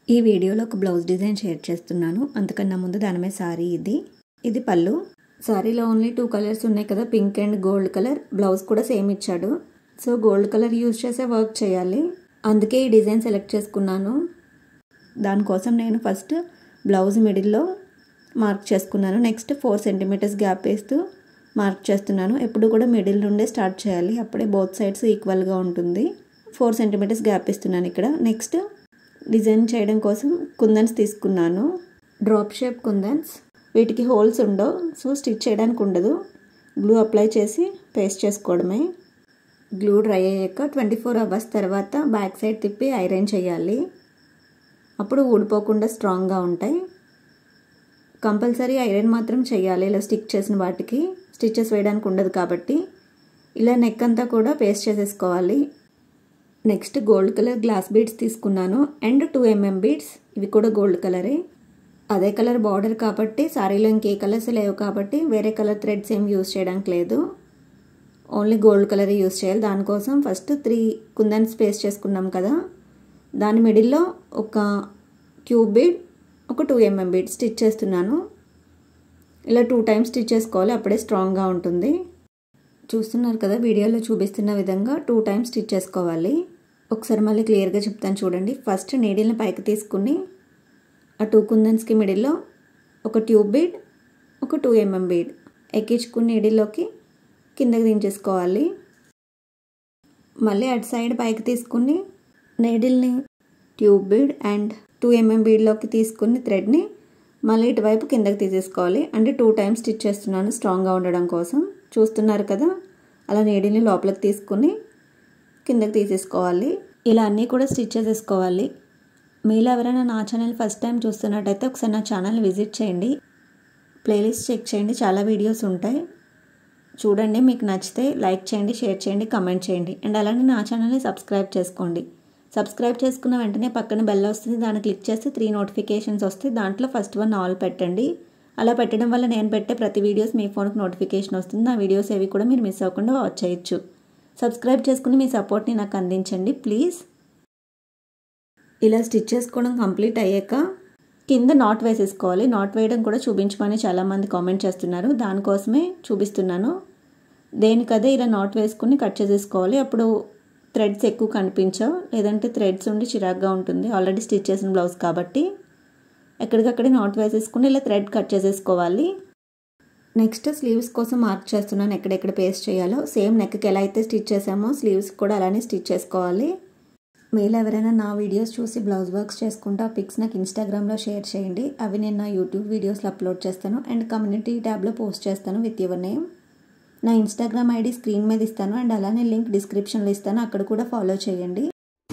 ఈ వీడియోలో ఒక బ్లౌజ్ డిజైన్ షేర్ చేస్తున్నాను అంతకన్నా ముందు దాని మీద సారీ ఇది ఇది పళ్ళు సారీలో ఓన్లీ టూ కలర్స్ ఉన్నాయి కదా pink and gold colour blouse కూడా సేమ్ ఇచ్చాడు సో గోల్డ్ కలర్ యూజ్ చేసే వర్క్ చేయాలి అందుకే ఈ డిజైన్ సెలెక్ట్ చేసుకున్నాను దానికోసం నేను ఫస్ట్ బ్లౌజ్ మిడిల్లో మార్క్ చేసుకున్నాను నెక్స్ట్ ఫోర్ సెంటీమీటర్స్ గ్యాప్ వేస్తూ మార్క్ చేస్తున్నాను ఎప్పుడు కూడా మిడిల్ నుండే స్టార్ట్ చేయాలి అప్పుడే బోత్ సైడ్స్ ఈక్వల్గా ఉంటుంది ఫోర్ సెంటీమీటర్స్ గ్యాప్ ఇస్తున్నాను ఇక్కడ నెక్స్ట్ డిజైన్ చేయడం కోసం కుందన్స్ తీసుకున్నాను డ్రాప్ షేప్ కుందన్స్ వీటికి హోల్స్ ఉండవు సో స్టిచ్ చేయడానికి ఉండదు గ్లూ అప్లై చేసి పేస్ట్ చేసుకోవడమే గ్లూ డ్రై అయ్యాక ట్వంటీ ఫోర్ అవర్స్ తర్వాత బ్యాక్ సైడ్ తిప్పి ఐరన్ చేయాలి అప్పుడు ఊడిపోకుండా స్ట్రాంగ్గా ఉంటాయి కంపల్సరీ ఐరన్ మాత్రం చేయాలి ఇలా స్టిక్ చేసిన వాటికి స్టిచ్చెస్ వేయడానికి ఉండదు కాబట్టి ఇలా నెక్ అంతా కూడా పేస్ట్ చేసేసుకోవాలి next gold colour glass beads తీసుకున్నాను అండ్ టూ ఎంఎం బీడ్స్ ఇవి కూడా గోల్డ్ కలరే అదే కలర్ బార్డర్ కాబట్టి సారీలో ఇంకే కలర్స్ లేవు కాబట్టి వేరే కలర్ థ్రెడ్స్ ఏం యూస్ చేయడానికి లేదు ఓన్లీ గోల్డ్ కలర్ యూస్ చేయాలి దానికోసం ఫస్ట్ త్రీ కుందన్స్ పేస్ట్ చేసుకున్నాం కదా దాని మిడిల్లో ఒక క్యూబ్ బీడ్ ఒక టూ ఎంఎం బీడ్ స్టిచ్ చేస్తున్నాను ఇలా టూ టైమ్స్ స్టిచ్ చేసుకోవాలి అప్పుడే స్ట్రాంగ్గా ఉంటుంది చూస్తున్నారు కదా వీడియోలో చూపిస్తున్న విధంగా టూ టైమ్స్ స్టిచ్ చేసుకోవాలి ఒకసారి మళ్ళీ క్లియర్గా చెప్తాను చూడండి ఫస్ట్ నీడిల్ని పైకి తీసుకుని ఆ టూ కుందన్స్కి మిడిల్లో ఒక ట్యూబ్ బీడ్ ఒక టూ ఎంఎం బీడ్ ఎక్కించుకుని నీడిల్లోకి కిందకి దించేసుకోవాలి మళ్ళీ అటు సైడ్ పైకి తీసుకుని నీడిల్ని tube bead and two mm బీడ్లోకి తీసుకుని థ్రెడ్ని మళ్ళీ ఇటువైపు కిందకి తీసేసుకోవాలి అంటే టూ టైమ్స్ స్టిచ్ చేస్తున్నాను స్ట్రాంగ్గా ఉండడం కోసం చూస్తున్నారు కదా అలా నీడిల్ని లోపలికి తీసుకుని కిందకి తీసేసుకోవాలి ఇలా అన్నీ కూడా స్టిచ్ చేసేసుకోవాలి మీలో ఎవరైనా నా ఛానల్ ఫస్ట్ టైం చూస్తున్నట్టయితే ఒకసారి నా ఛానల్ విజిట్ చేయండి ప్లేలిస్ట్ చెక్ చేయండి చాలా వీడియోస్ ఉంటాయి చూడండి మీకు నచ్చితే లైక్ చేయండి షేర్ చేయండి కమెంట్ చేయండి అండ్ అలానే నా ఛానల్ని సబ్స్క్రైబ్ చేసుకోండి సబ్స్క్రైబ్ చేసుకున్న వెంటనే పక్కన బెల్ వస్తుంది దాన్ని క్లిక్ చేస్తే త్రీ నోటిఫికేషన్స్ వస్తాయి దాంట్లో ఫస్ట్ వన్ ఆల్ పెట్టండి అలా పెట్టడం వల్ల నేను పెట్టే ప్రతి వీడియోస్ మీ ఫోన్కి నోటిఫికేషన్ వస్తుంది నా వీడియోస్ ఏవి కూడా మీరు మిస్ అవ్వకుండా వాచ్ చేయొచ్చు సబ్స్క్రైబ్ చేసుకుని మీ సపోర్ట్ని నాకు అందించండి ప్లీజ్ ఇలా స్టిచ్ చేసుకోవడం కంప్లీట్ అయ్యాక కింద నాట్ వేసేసుకోవాలి నాట్ వేయడం కూడా చూపించమని చాలామంది కామెంట్ చేస్తున్నారు దానికోసమే చూపిస్తున్నాను దేనికదే ఇలా నాట్ వేసుకుని కట్ చేసేసుకోవాలి అప్పుడు థ్రెడ్స్ ఎక్కువ కనిపించవు లేదంటే థ్రెడ్స్ ఉండి చిరాగ్గా ఉంటుంది ఆల్రెడీ స్టిచ్ చేసిన బ్లౌజ్ కాబట్టి ఎక్కడికక్కడే నాట్ వేసేసుకుని ఇలా థ్రెడ్ కట్ చేసేసుకోవాలి నెక్స్ట్ స్లీవ్స్ కోసం మార్క్ చేస్తున్నాను ఎక్కడెక్కడ పేస్ట్ చేయాలో సేమ్ నెక్కి ఎలా అయితే స్టిచ్ చేసామో స్లీవ్స్ కూడా అలానే స్టిచ్ చేసుకోవాలి మీరు ఎవరైనా నా వీడియోస్ చూసి బ్లౌజ్ వర్క్స్ చేసుకుంటే ఆ పిక్స్ నాకు ఇన్స్టాగ్రామ్లో షేర్ చేయండి అవి నేను నా యూట్యూబ్ వీడియోస్లో అప్లోడ్ చేస్తాను అండ్ కమ్యూనిటీ ట్యాబ్లో పోస్ట్ చేస్తాను విత్ యువర్ నేమ్ నా ఇన్స్టాగ్రామ్ ఐడి స్క్రీన్ మీద ఇస్తాను అండ్ అలానే లింక్ డిస్క్రిప్షన్లో ఇస్తాను అక్కడ కూడా ఫాలో చేయండి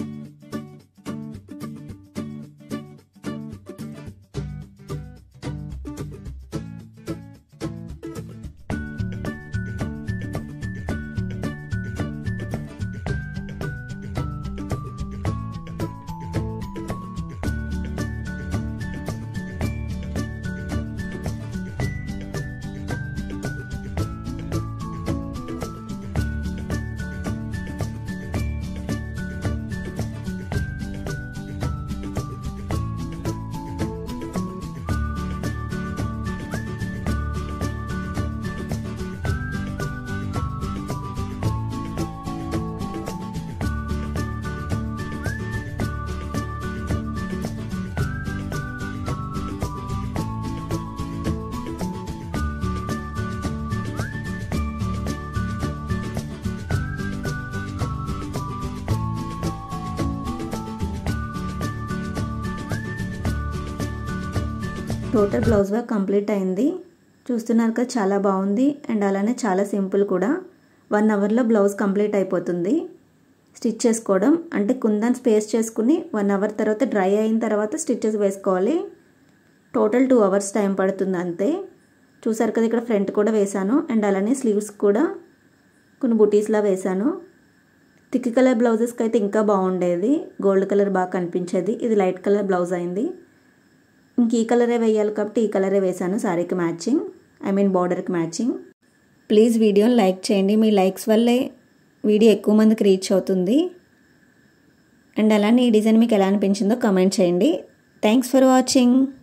టోటల్ బ్లౌజ్ వర్క్ కంప్లీట్ అయింది చూస్తున్నారు కదా చాలా బాగుంది అండ్ అలానే చాలా సింపుల్ కూడా వన్ అవర్లో బ్లౌజ్ కంప్లీట్ అయిపోతుంది స్టిచ్ చేసుకోవడం అంటే కుందన్ స్పేస్ చేసుకుని వన్ అవర్ తర్వాత డ్రై అయిన తర్వాత స్టిచ్చెస్ వేసుకోవాలి టోటల్ టూ అవర్స్ టైం పడుతుంది అంతే చూసారు కదా ఇక్కడ ఫ్రంట్ కూడా వేశాను అండ్ అలానే స్లీవ్స్ కూడా కొన్ని బుటీస్లా వేశాను థిక్ కలర్ బ్లౌజెస్కి అయితే ఇంకా బాగుండేది గోల్డ్ కలర్ బాగా కనిపించేది ఇది లైట్ కలర్ బ్లౌజ్ అయింది ఇంక ఈ కలరే వేయాలి కాబట్టి ఈ కలరే వేశాను శారీకి మ్యాచింగ్ ఐ మీన్ బార్డర్కి మ్యాచింగ్ ప్లీజ్ వీడియోని లైక్ చేయండి మీ లైక్స్ వల్లే వీడియో ఎక్కువ మందికి రీచ్ అవుతుంది అండ్ అలానే ఈ డిజైన్ మీకు ఎలా అనిపించిందో కమెంట్ చేయండి థ్యాంక్స్ ఫర్ వాచింగ్